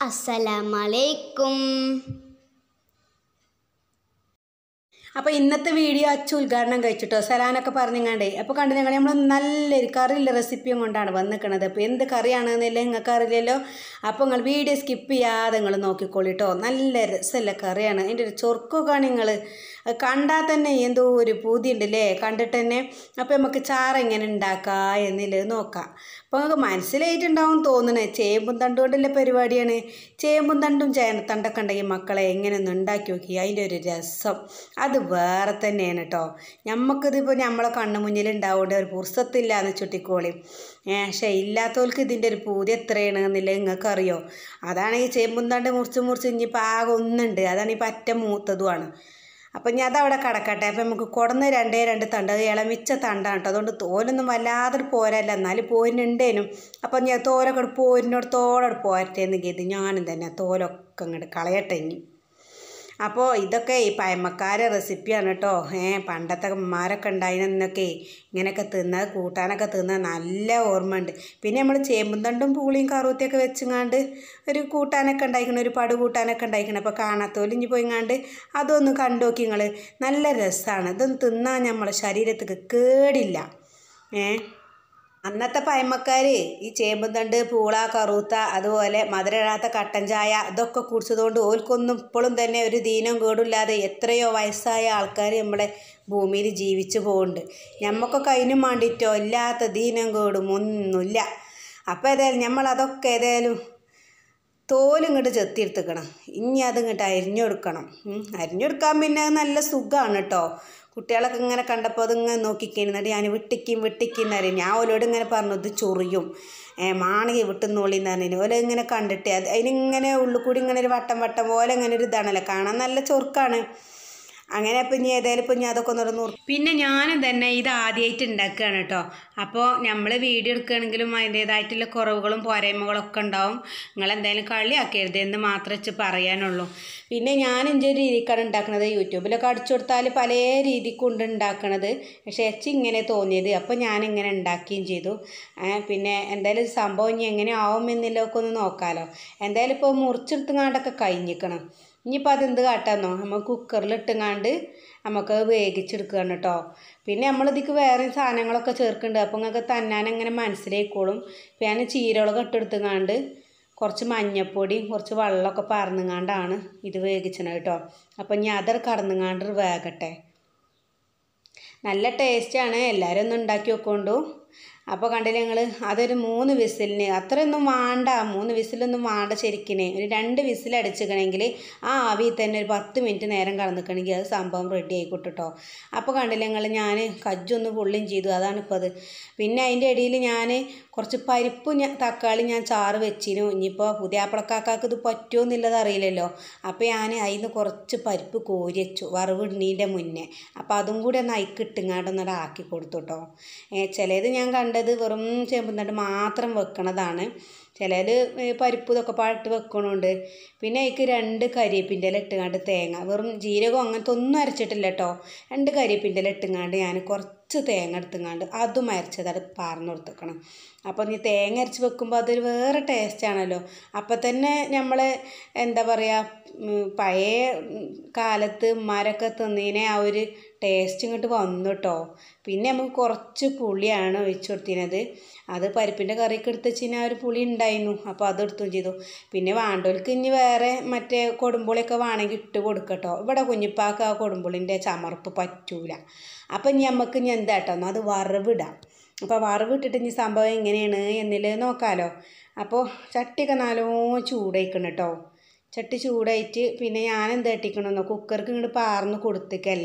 അസ്സലാമലൈക്കും അപ്പോൾ ഇന്നത്തെ വീഡിയോ അച്ചു ഉദ്ഘാടനം കഴിച്ചിട്ടോ സലാനൊക്കെ പറഞ്ഞങ്ങാണ്ടേ അപ്പോൾ കണ്ടു ഞങ്ങൾ നമ്മൾ നല്ലൊരു കറിയുള്ള റെസിപ്പിയും കൊണ്ടാണ് വന്നിക്കണത് അപ്പോൾ എന്ത് കറിയാണെന്നില്ല നിങ്ങൾക്ക് അറിയില്ലല്ലോ അപ്പോൾ നിങ്ങൾ വീഡിയോ സ്കിപ്പ് ചെയ്യാതെ നിങ്ങൾ നോക്കിക്കോളിട്ടോ നല്ല രസമല്ല കറിയാണ് അതിൻ്റെ ഒരു ചൊറുക്കൊക്കെ നിങ്ങൾ കണ്ടാൽ തന്നെ എന്തോ ഒരു പൂതി ഉണ്ടല്ലേ കണ്ടിട്ട് തന്നെ അപ്പോൾ നമുക്ക് ചാറ് എങ്ങനെ ഉണ്ടാക്കാം എന്നുള്ളത് നോക്കാം അപ്പോൾ നിങ്ങൾക്ക് മനസ്സിലായിട്ടുണ്ടാവും തോന്നണേ ചേമ്പും തണ്ടും കൊണ്ടുള്ള പരിപാടിയാണ് ചേമ്പും തണ്ടും ചേനത്തണ്ടൊക്കെ ഉണ്ടെങ്കിൽ മക്കളെ എങ്ങനെ ഒന്ന് ഉണ്ടാക്കി നോക്കി അതിൻ്റെ ഒരു രസം അത് വേറെ തന്നെയാണ് കേട്ടോ ഞമ്മക്കിതിപ്പോൾ നമ്മളെ കണ്ണു മുന്നിൽ ഉണ്ടാവേണ്ട ഒരു പുറസത്തില്ല എന്ന് ചുട്ടിക്കോളി ഏ പക്ഷേ ഇല്ലാത്തവർക്ക് ഇതിൻ്റെ ഒരു പൂതി എത്രയാണ് എന്നുള്ളത് നിങ്ങൾക്ക് അറിയോ അതാണ് ഈ ചേമ്പും തണ്ട് മുറിച്ച് മുറിച്ച് ഇനിയിപ്പോൾ ആകെ ഒന്നുണ്ട് അതാണ് ഈ പറ്റ മൂത്തതുമാണ് അപ്പം ഞാൻ അതവിടെ കിടക്കട്ടെ അപ്പം നമുക്ക് കുടന്ന് രണ്ടേ രണ്ട് തണ്ട് അത് ഇളമിച്ച തണ്ടാണ് കേട്ടോ അതുകൊണ്ട് തോലൊന്നും വല്ലാതെ പോരല്ല എന്നാലും പോരിനുണ്ടേനും അപ്പം ഞാൻ തോലൊക്കെ പോരിനോടത്തോടെ പോരട്ടെ എന്ന് കരുതി ഞാനും തന്നെ തോലൊക്കെ അങ്ങോട്ട് കളയട്ടെ ഇനി അപ്പോൾ ഇതൊക്കെ ഈ പഴമക്കാരെ റെസിപ്പിയാണ് കേട്ടോ ഏ പണ്ടത്തെ ഉമ്മാരൊക്കെ ഉണ്ടായിരുന്നൊക്കെ ഇങ്ങനെയൊക്കെ തിന്നത് കൂട്ടാനൊക്കെ തിന്നത് നല്ല ഓർമ്മയുണ്ട് പിന്നെ നമ്മൾ ചേമ്പും തണ്ടും പൂളിയും കറുത്തിയൊക്കെ വെച്ചുങ്ങാണ്ട് ഒരു കൂട്ടാനൊക്കെ ഉണ്ടായിക്കണം ഒരു പടു കൂട്ടാനൊക്കെ ഉണ്ടായിക്കണം അപ്പോൾ കാണാത്തോലും ഇനി പോയിങ്ങാണ്ട് അതൊന്ന് കണ്ടു നോക്കി നിങ്ങൾ നല്ല രസമാണ് ഇതൊന്നും തിന്നാൽ നമ്മളെ ശരീരത്തേക്ക് കേടില്ല ഏ അന്നത്തെ പഴമക്കാർ ഈ ചേമ്പും തണ്ട് പൂള കറൂത്ത അതുപോലെ മധുരമിടാത്ത കട്ടൻ ചായ ഇതൊക്കെ കുടിച്ചതുകൊണ്ട് ഓൽക്കൊന്നും ഇപ്പോഴും തന്നെ ഒരു ദീനം കേടില്ലാതെ എത്രയോ വയസ്സായ ആൾക്കാർ നമ്മളെ ഭൂമിയിൽ ജീവിച്ചു പോകുന്നുണ്ട് ഞമ്മക്കൊക്കെ അതിനും വേണ്ടിയിട്ടോ ഇല്ലാത്ത ദീനം കേടും ഒന്നുമില്ല അപ്പോൾ ഏതായാലും നമ്മളതൊക്കെ ഏതായാലും തോലും ഇങ്ങോട്ട് ചെത്തിയെടുത്തുക്കണം ഇനി അത് ഇങ്ങോട്ട് അരിഞ്ഞു കൊടുക്കണം ഉം. അരിഞ്ഞു കൊടുക്കാൻ പിന്നെ അത് നല്ല സുഖമാണ് കേട്ടോ കുട്ടികളൊക്കെ ഇങ്ങനെ കണ്ടപ്പോൾ അതിങ്ങനെ നോക്കിക്കഴിഞ്ഞിട്ട് ഞാൻ വിട്ടിക്കും വിട്ടിക്കും എന്ന് പറയും ഞാൻ ഓലോട് ഇങ്ങനെ പറഞ്ഞു ഇത് ചൊറിയും ഏ മാണിക വിട്ടുന്നോളിന്ന് പറഞ്ഞു ഓല ഇങ്ങനെ കണ്ടിട്ട് അത് അതിനിങ്ങനെ ഉള്ളിൽ കൂടി ഇങ്ങനെ ഒരു വട്ടം വട്ടം പോലെ ഇങ്ങനെ ഒരു ഇതാണല്ലോ കാണാൻ നല്ല ചൊറുക്കാണ് അങ്ങനെ ഇപ്പം ഇനി ഏതായാലും ഇപ്പം ഞാൻ അതൊക്കെ ഒന്ന് നൂറ് പിന്നെ ഞാനും തന്നെ ഇത് ആദ്യമായിട്ട് ഉണ്ടാക്കുകയാണ് കേട്ടോ അപ്പോൾ നമ്മൾ വീഡിയോ എടുക്കുകയാണെങ്കിലും അതിൻ്റേതായിട്ടുള്ള കുറവുകളും പോരായ്മകളും ഒക്കെ ഉണ്ടാവും നിങ്ങൾ എന്തായാലും കളിയാക്കരുത് എന്ന് മാത്രമേ വെച്ച് പറയാനുള്ളൂ പിന്നെ ഞാൻ എൻ്റെ ഒരു രീതിക്കാണ് ഉണ്ടാക്കുന്നത് യൂട്യൂബിലൊക്കെ അടിച്ചു കൊടുത്താൽ പല രീതിക്കുണ്ട് ഉണ്ടാക്കണത് പക്ഷേ എച്ച് ഇങ്ങനെ തോന്നിയത് അപ്പോൾ ഞാൻ ഇങ്ങനെ ഉണ്ടാക്കുകയും ചെയ്തു ഏ, പിന്നെ എന്തായാലും സംഭവം ഇനി എങ്ങനെ ആവും എന്നുള്ളതൊക്കെ ഒന്ന് നോക്കാമല്ലോ എന്തായാലും ഇപ്പോൾ മുറിച്ചെടുത്തുങ്ങാണ്ടൊക്കെ കഴിഞ്ഞിക്കണം ഇനിയിപ്പോൾ അതെന്ത് കാട്ടാന്നോ നമ്മൾ കുക്കറിലിട്ടുങ്ങാണ്ട് നമുക്ക് വേവിച്ചെടുക്കുകയാണ് കേട്ടോ പിന്നെ നമ്മളിതിക്ക് വേറെ സാധനങ്ങളൊക്കെ ചേർക്കുന്നുണ്ട് അപ്പോൾ നിങ്ങൾക്ക് തന്നാൻ അങ്ങനെ മനസ്സിലായിക്കോളും ഇപ്പം ഞാൻ ചീരകളൊക്കെ ഇട്ടെടുത്തുങ്ങാണ്ട് കുറച്ച് മഞ്ഞപ്പൊടിയും കുറച്ച് വെള്ളമൊക്കെ പറന്നുങ്ങാണ്ടാണ് ഇത് വേവിച്ചത് കേട്ടോ അപ്പം ഇനി അതർ കടന്നുങ്ങാണ്ട് വേകട്ടെ നല്ല ടേസ്റ്റാണ് എല്ലാവരും ഒന്ന് ഉണ്ടാക്കി വെക്കൊണ്ടു അപ്പോൾ കണ്ടില്ല ഞങ്ങൾ അതൊരു മൂന്ന് വിസിലിന് അത്രയൊന്നും വേണ്ട മൂന്ന് വിസിലൊന്നും വേണ്ട ശരിക്കിന് ഒരു രണ്ട് വിസിൽ അടിച്ചിക്കണമെങ്കിൽ ആ ആവിയിൽ തന്നെ ഒരു പത്ത് മിനിറ്റ് നേരം കടന്നിക്കണമെങ്കിൽ അത് സംഭവം റെഡി ആയിക്കോട്ടെ കേട്ടോ അപ്പോൾ കണ്ടില്ല ഞങ്ങൾ ഞാൻ കജ്ജൊന്ന് പൊള്ളിയും ചെയ്തു അതാണ് ഇപ്പോൾ അത് പിന്നെ അതിൻ്റെ ഇടയിൽ ഞാൻ കുറച്ച് പരിപ്പ് ഞാൻ തക്കാളി ഞാൻ ചാറ് വെച്ചിരുന്നു ഇനിയിപ്പോൾ പുതിയാപ്പിളക്കാക്കാക്ക് ഇത് പറ്റുമോ എന്നുള്ളത് അറിയില്ലല്ലോ അപ്പോൾ ഞാൻ അതിൽ നിന്ന് കുറച്ച് പരിപ്പ് കോരി വെച്ചു വറവിടുന്നതിൻ്റെ മുന്നേ അപ്പോൾ അതും കൂടി ഒന്ന് അയക്കിട്ടുങ്ങാണ്ട് ഒന്നോട് ആക്കി കൊടുത്തു കേട്ടോ ചിലത് ഞാൻ കണ്ടത് വെറും ചേമ്പും തണ്ട് മാത്രം വെക്കണതാണ് ചിലത് പരിപ്പ് ഇതൊക്കെ പാട്ട് വെക്കണുണ്ട് പിന്നെ അതിക്ക് രണ്ട് കരിയേപ്പിൻ്റെ ഇല ഇട്ടുങ്ങാണ്ട് തേങ്ങ വെറും ജീരകം അങ്ങനത്തെ ഒന്നും അരച്ചിട്ടില്ല കേട്ടോ രണ്ട് കരിയേപ്പിൻ്റെ ഇല ഇട്ടുങ്ങാണ്ട് ഞാൻ കുറച്ച് തേങ്ങ എടുത്തുങ്ങാണ്ട് അതും അരച്ചത് അത് പാർന്ന് കൊടുത്തേക്കണം അപ്പോൾ നീ തേങ്ങ അരച്ച് വെക്കുമ്പോൾ അതൊരു വേറെ ടേസ്റ്റ് ആണല്ലോ അപ്പോൾ തന്നെ നമ്മൾ എന്താ പറയുക ഉം, പഴയ ഉം, കാലത്ത് ഉമ്മാരൊക്കെ തിന്നതിനെ ആ ഒരു ടേസ്റ്റ് ഇങ്ങോട്ട് വന്നു കേട്ടോ പിന്നെ നമുക്ക് കുറച്ച് പുളിയാണ് ഒഴിച്ചു കൊടുത്തിരുന്നത് അത് പരിപ്പിൻ്റെ കറിയൊക്കെ എടുത്ത് വെച്ചാൽ ആ ഒരു പുളി ഉണ്ടായിരുന്നു അപ്പോൾ അത് എടുത്തും ചെയ്തു പിന്നെ വാണ്ടോൽക്ക് ഇനി വേറെ മറ്റേ കൊടുമ്പുളിയൊക്കെ വേണമെങ്കിൽ ഇട്ട് കൊടുക്കട്ടോ ഇവിടെ കുഞ്ഞിപ്പാക്ക് ആ കൊടുമ്പുളിൻ്റെ ചമർപ്പ് പറ്റൂല അപ്പം ഇനി നമുക്ക് ഇനി എന്താട്ടോ അത് വറവിടാം അപ്പോൾ വറവിട്ടിട്ട് ഇനി സംഭവം എങ്ങനെയാണ് എന്നുള്ളത് നോക്കാമല്ലോ അപ്പോൾ ചട്ടിയൊക്കെ നല്ലോണം ചൂടായിക്കണം കേട്ടോ ചട്ടി ചൂടായിട്ട് പിന്നെ ഞാൻ എന്ത് തട്ടിക്കണമെന്നോ കുക്കർക്ക് ഇങ്ങോട്ട് പാർന്ന് കൊടുത്തേക്കല്ല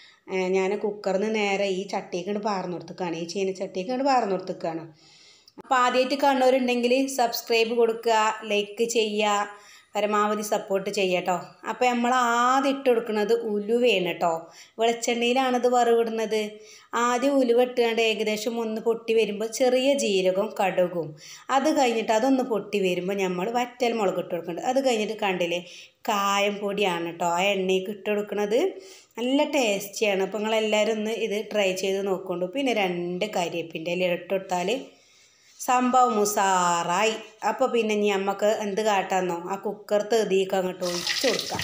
ഞാൻ കുക്കറിൽ നിന്ന് നേരെ ഈ ചട്ടിക്ക് ഇങ്ങോട്ട് പാർന്ന് കൊടുത്തേക്കാണ് ഈ ചീനച്ചട്ടിക്ക് ഇങ്ങോട്ട് പാർന്ന് കൊടുത്തേക്കാണ് അപ്പോൾ ആദ്യമായിട്ട് കാണുന്നവരുണ്ടെങ്കിൽ സബ്സ്ക്രൈബ് കൊടുക്കുക ലൈക്ക് ചെയ്യുക പരമാവധി സപ്പോർട്ട് ചെയ്യട്ടോ അപ്പോൾ നമ്മൾ ആദ്യം ഇട്ട് കൊടുക്കുന്നത് ഉലുവയാണ് കേട്ടോ വെളിച്ചെണ്ണയിലാണ് ഇത് വറവിടുന്നത് ആദ്യം ഉലുവ ഇട്ടുകൊണ്ട് ഏകദേശം ഒന്ന് പൊട്ടി വരുമ്പോൾ ചെറിയ ജീരകവും കടുകും അത് കഴിഞ്ഞിട്ട് അതൊന്ന് പൊട്ടി വരുമ്പോൾ നമ്മൾ വറ്റൽ മുളക് ഇട്ട് കൊടുക്കുന്നുണ്ട് അത് കഴിഞ്ഞിട്ട് കണ്ടില്ലേ കായം പൊടിയാണ് കേട്ടോ ആ എണ്ണയ്ക്ക് ഇട്ട് കൊടുക്കുന്നത് നല്ല ടേസ്റ്റിയാണ് അപ്പോൾ നിങ്ങളെല്ലാവരും ഒന്ന് ഇത് ട്രൈ ചെയ്ത് നോക്കൊണ്ടു പിന്നെ രണ്ട് കരിയേപ്പിൻ്റെ ഇല ഇട്ട് കൊടുത്താൽ സംഭവം ഉസാറായി അപ്പോൾ പിന്നെ ഇനി നമുക്ക് എന്ത് കാട്ടാന്നോ ആ കുക്കർ തെതിയൊക്കെ അങ്ങോട്ട് ഒഴിച്ചു കൊടുക്കാം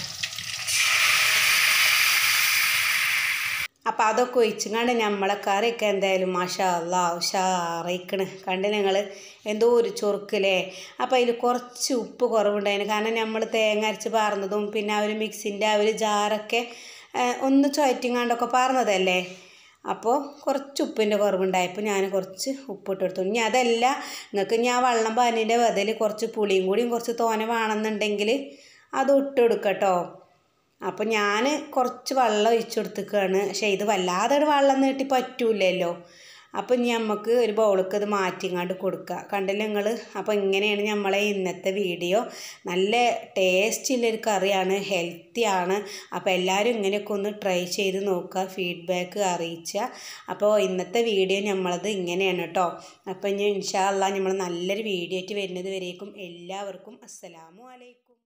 അപ്പം അതൊക്കെ ഒഴിച്ചുകൊണ്ട് നമ്മളെ കറിയൊക്കെ എന്തായാലും മാഷാ അല്ലാ ഉഷാറയിക്കണ് കണ്ട് നിങ്ങൾ എന്തോ ഒരു ചൊറുക്കില്ലേ അപ്പോൾ അതിൽ കുറച്ച് ഉപ്പ് കുറവുണ്ടായിരുന്നു കാരണം നമ്മൾ തേങ്ങ അരച്ച് പാർന്നതും പിന്നെ ആ ഒരു മിക്സിൻ്റെ ആ ഒരു ജാറൊക്കെ ഏഹ്, ഒന്ന് ചുയറ്റിങ്ങാണ്ടൊക്കെ പാർന്നതല്ലേ അപ്പോൾ കുറച്ച് ഉപ്പിൻ്റെ കുറവുണ്ടായപ്പോൾ ഞാൻ കുറച്ച് ഉപ്പിട്ട് കൊടുത്തു ഇനി അതല്ല നിങ്ങൾക്ക് ഞാൻ വെള്ളം പാനിൻ്റെ ബദൽ കുറച്ച് പുളിയും കൂടിയും കുറച്ച് തോനെ വേണമെന്നുണ്ടെങ്കിൽ അത് ഇട്ട് കൊടുക്കട്ടോ അപ്പോൾ ഞാൻ കുറച്ച് വെള്ളം ഒഴിച്ചു കൊടുത്തേക്കാണ് പക്ഷേ ഇത് വല്ലാതെ ഒരു വെള്ളം നീട്ടി പറ്റൂലല്ലോ അപ്പോൾ ഇനി നമുക്ക് ഒരു ബൗൾക്ക് ഇത് മാറ്റിങ്ങാണ്ട് കൊടുക്കുക കണ്ടില്ല നിങ്ങൾ അപ്പോൾ ഇങ്ങനെയാണ് നമ്മളെ ഇന്നത്തെ വീഡിയോ നല്ല ടേസ്റ്റുള്ളൊരു കറിയാണ് ഹെൽത്തിയാണ് അപ്പോൾ എല്ലാവരും ഇങ്ങനെയൊക്കെ ഒന്ന് ട്രൈ ചെയ്ത് നോക്കുക ഫീഡ്ബാക്ക് അറിയിക്കുക അപ്പോൾ ഇന്നത്തെ വീഡിയോ നമ്മളത് ഇങ്ങനെയാണ് കേട്ടോ അപ്പോൾ ഇനി ഇൻഷാ അള്ളാ നമ്മൾ നല്ലൊരു വീഡിയോ ആയിട്ട് വരുന്നത് വരേക്കും എല്ലാവർക്കും അസ്സലാമു അലൈക്കും